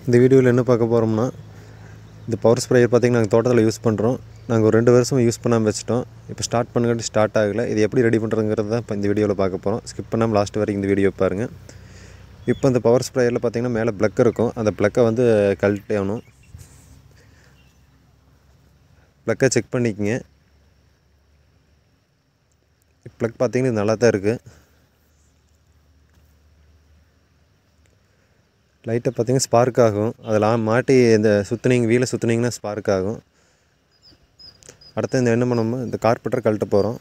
இந்த வீடியோவில் என்ன பார்க்க போகிறோம்னா இந்த பவர் ஸ்ப்ரேயர் பார்த்திங்கன்னா நாங்கள் தோட்டத்தில் யூஸ் பண்ணுறோம் நாங்கள் ஒரு ரெண்டு வருஷம் யூஸ் பண்ணாமல் வச்சுட்டோம் இப்போ ஸ்டார்ட் பண்ணுங்காட்டி ஸ்டார்ட் ஆகலை இது எப்படி ரெடி பண்ணுறதுங்கிறது தான் இப்போ இந்த வீடியோவில் பார்க்க போகிறோம் ஸ்கிப் பண்ணாமல் லாஸ்ட் வரைக்கும் இந்த வீடியோ பாருங்கள் இப்போ இந்த பவர் ஸ்ப்ரேயரில் பார்த்திங்கன்னா மேலே ப்ளக் இருக்கும் அந்த ப்ளக்கை வந்து கழட்டி ஆகணும் ப்ளக்கை செக் பண்ணிக்கங்க ப்ளக் பார்த்திங்கன்னா இது நல்லா தான் இருக்குது லைட்டை பார்த்தீங்கன்னா ஸ்பார்க் ஆகும் அதில் மாட்டி இந்த சுற்றுனீங்க வீலை சுற்றுனீங்கன்னா ஸ்பார்க் ஆகும் அடுத்து இந்த என்ன பண்ணோம்னா இந்த கார்பெட்டரை கழட்ட போகிறோம்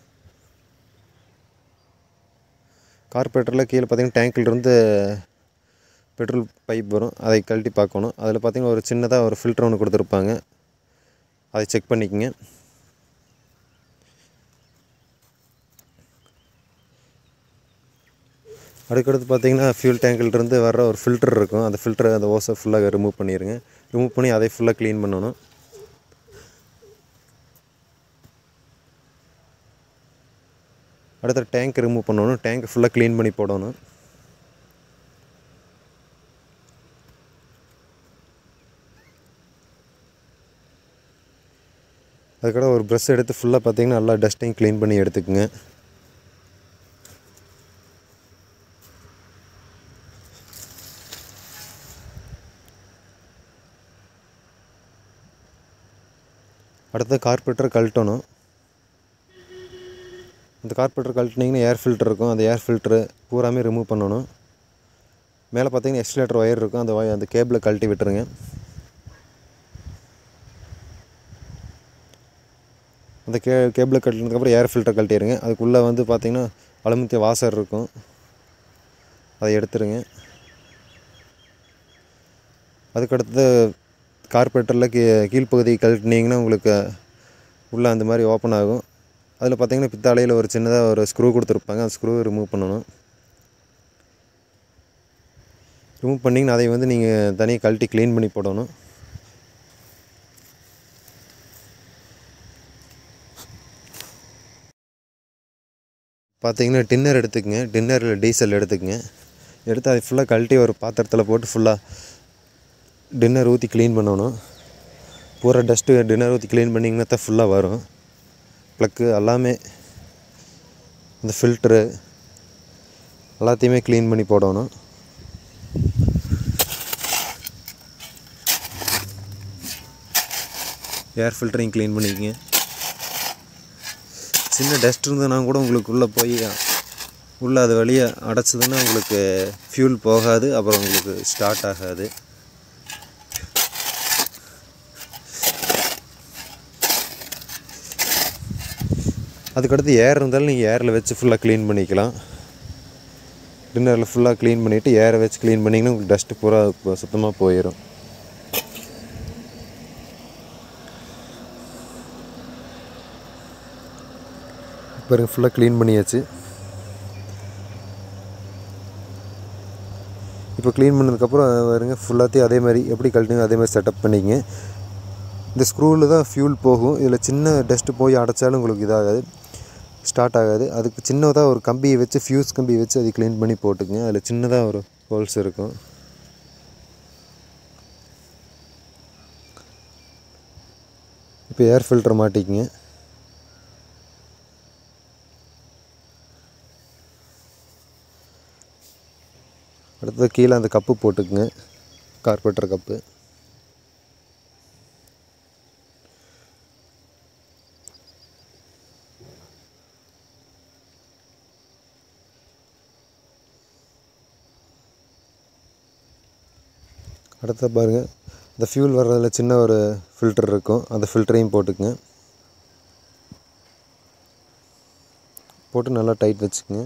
கார்பெட்டரில் கீழே பார்த்தீங்கன்னா டேங்க்லேருந்து பெட்ரோல் பைப் வரும் அதை கழட்டி பார்க்கணும் அதில் பார்த்தீங்கன்னா ஒரு சின்னதாக ஒரு ஃபில்டர் ஒன்று கொடுத்துருப்பாங்க அதை செக் பண்ணிக்கங்க அதுக்கடுத்து பார்த்தீங்கன்னா ஃபியூல் டேங்கிலிருந்து வர்ற ஒரு ஃபில்டர் இருக்கும் அந்த ஃபில்டரை அந்த ஓஸை ஃபுல்லாக ரிமூவ் பண்ணிடுங்க ரிமூவ் பண்ணி அதை ஃபுல்லாக க்ளீன் பண்ணணும் அடுத்த டேங்க் ரிமூவ் பண்ணணும் டேங்க் ஃபுல்லாக க்ளீன் பண்ணி போடணும் அதுக்கட ஒரு ப்ரெஷ் எடுத்து ஃபுல்லாக பார்த்தீங்கன்னா நல்லா டஸ்ட்டையும் க்ளீன் பண்ணி எடுத்துக்கோங்க அடுத்து கார்பெட்டர் கழட்டணும் அந்த கார்பெட்டர் கழட்டினீங்கன்னா ஏர் ஃபில்டர் இருக்கும் அந்த ஏர் ஃபில்ட்ரு பூராமே ரிமூவ் பண்ணணும் மேலே பார்த்தீங்கன்னா எக்ஸ்லேட்டர் ஒயர் இருக்கும் அந்த ஒயர் அந்த கேபிளை கழட்டி விட்டுருங்க அந்த கே கேபிளை கழட்டினதுக்கப்புறம் ஏர் ஃபில்டர் கழட்டிடுங்க அதுக்குள்ளே வந்து பார்த்திங்கன்னா அலுமினிய வாசர் இருக்கும் அதை எடுத்துருங்க அதுக்கடுத்து கார்பெட்டரில் கீ கீழ்ப்பகுதி கழட்டினீங்கன்னா உங்களுக்கு உள்ளே அந்த மாதிரி ஓப்பன் ஆகும் அதில் பார்த்தீங்கன்னா பித்தாளையில் ஒரு சின்னதாக ஒரு ஸ்க்ரூ கொடுத்துருப்பாங்க அந்த ஸ்க்ரூ ரிமூவ் பண்ணணும் ரிமூவ் பண்ணிங்கன்னா அதை வந்து நீங்கள் தனியாக கழட்டி க்ளீன் பண்ணி போடணும் பார்த்தீங்கன்னா டின்னர் எடுத்துக்கங்க டின்னரில் டீசல் எடுத்துக்கங்க எடுத்து அதை ஃபுல்லாக கழட்டி ஒரு பாத்திரத்தில் போட்டு ஃபுல்லாக டின்னர் ஊற்றி க்ளீன் பண்ணணும் பூரா டஸ்ட்டு டின்னர் ஊற்றி க்ளீன் பண்ணிங்கன்னா தான் ஃபுல்லாக வரும் ப்ளக்கு எல்லாமே இந்த ஃபில்ட்ரு எல்லாத்தையுமே க்ளீன் பண்ணி போடணும் ஏர் ஃபில்டரையும் க்ளீன் பண்ணிக்கங்க சின்ன டஸ்ட் இருந்ததுன்னா கூட உங்களுக்கு உள்ளே போய் உள்ளே அது வழியே அடைச்சதுன்னா உங்களுக்கு ஃபியூல் போகாது அப்புறம் உங்களுக்கு ஸ்டார்ட் ஆகாது அதுக்கடுத்து ஏர் இருந்தாலும் நீங்கள் ஏரில் வச்சு ஃபுல்லாக க்ளீன் பண்ணிக்கலாம் டின்னரில் ஃபுல்லாக க்ளீன் பண்ணிவிட்டு ஏரை வச்சு க்ளீன் பண்ணிங்கன்னா உங்களுக்கு டஸ்ட்டு பூரா சுத்தமாக போயிடும் பாருங்க ஃபுல்லாக க்ளீன் பண்ணியாச்சு இப்போ க்ளீன் பண்ணதுக்கப்புறம் பாருங்க ஃபுல்லாத்தையும் அதே மாதிரி எப்படி கழட்டுங்க அதே மாதிரி செட்டப் பண்ணிக்கங்க இந்த ஸ்க்ரூவில் தான் ஃபியூல் போகும் இதில் சின்ன டஸ்ட்டு போய் அடைச்சாலும் உங்களுக்கு இதாகாது ஸ்டார்ட் ஆகாது அதுக்கு சின்னதாக ஒரு கம்பியை வச்சு ஃபியூஸ் கம்பியை வச்சு அதை க்ளீன் பண்ணி போட்டுக்குங்க அதில் சின்னதாக ஒரு ஹோல்ஸ் இருக்கும் இப்போ ஏர் ஃபில்டர் மாட்டிக்கிங்க அடுத்தது கீழே அந்த கப்பு போட்டுக்குங்க கார்பெட்டர் கப்பு அடுத்த பாருங்கள் இந்த ஃபியூல் வர்றதுல சின்ன ஒரு ஃபில்டர் இருக்கும் அந்த ஃபில்டரையும் போட்டுக்குங்க போட்டு நல்லா டைட் வச்சுக்கோங்க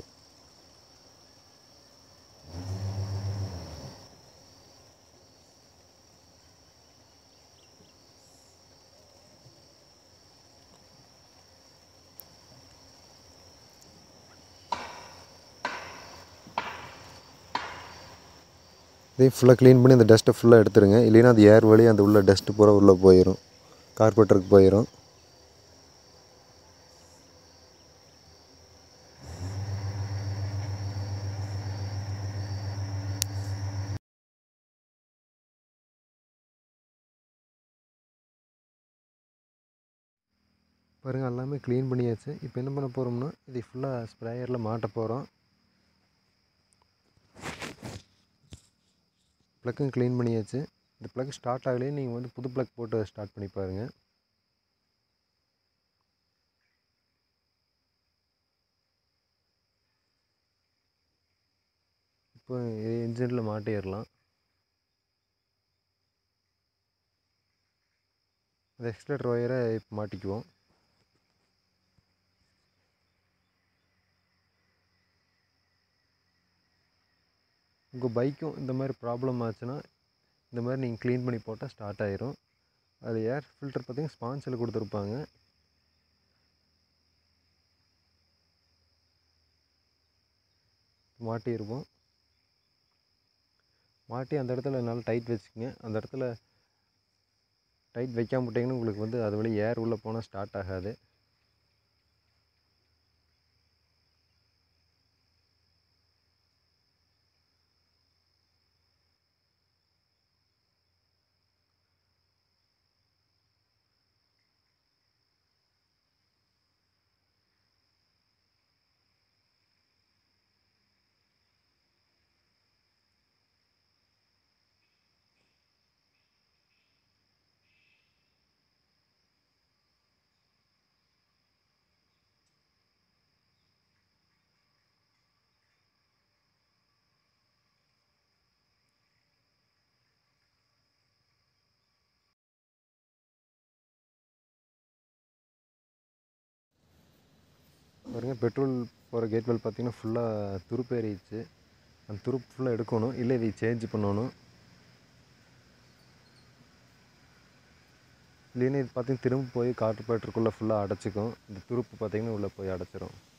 இதையும் ஃபுல்லாக க்ளீன் பண்ணி அந்த டஸ்ட்டை ஃபுல்லாக எடுத்துருங்க இல்லைன்னா அது ஏர் வழி அந்த உள்ள டஸ்ட்டு பூரா உள்ளே போயிடும் கார்பெட்டருக்கு போயிடும் பாருங்கள் எல்லாமே க்ளீன் பண்ணியாச்சு இப்போ என்ன பண்ண போகிறோம்னா இதை ஃபுல்லாக ஸ்ப்ரேயரில் மாட்ட போகிறோம் ப்ளக்கும் க்ளீன் பண்ணியாச்சு இந்த ப்ளக் ஸ்டார்ட் ஆகலையே நீங்கள் வந்து புது ப்ளக் போட்டு ஸ்டார்ட் பண்ணி பாருங்கள் இப்போ இன்ஜினில் மாட்டிடலாம் அந்த எக்ஸ்லேட்டர் ஒயரை இப்போ மாட்டிக்குவோம் உங்கள் பைக்கும் இந்த மாதிரி ப்ராப்ளம் ஆச்சுன்னா இந்த மாதிரி நீங்கள் க்ளீன் பண்ணி போட்டால் ஸ்டார்ட் ஆயிரும் அது ஏர் ஃபில்டர் பார்த்தீங்கன்னா ஸ்பான்சில் கொடுத்துருப்பாங்க மாட்டியிருப்போம் மாட்டி அந்த இடத்துல நல்லா டைட் வச்சுக்கோங்க அந்த இடத்துல டைட் வைக்காம விட்டிங்கன்னா உங்களுக்கு வந்து அது வழி ஏர் உள்ளே போனால் ஸ்டார்ட் ஆகாது பாருங்கள் பெட்ரோல் போகிற கேட் வெல் பார்த்தீங்கன்னா ஃபுல்லாக துருப்பு ஏறிடுச்சு அந்த துருப்பு ஃபுல்லாக எடுக்கணும் இல்லை இதை சேஞ்ச் பண்ணணும் இல்லைன்னா இது பார்த்தீங்கன்னா திரும்ப போய் காற்று பேட்டருக்குள்ளே ஃபுல்லாக அடைச்சிக்கும் இந்த துருப்பு பார்த்தீங்கன்னா உள்ளே போய் அடைச்சிரும்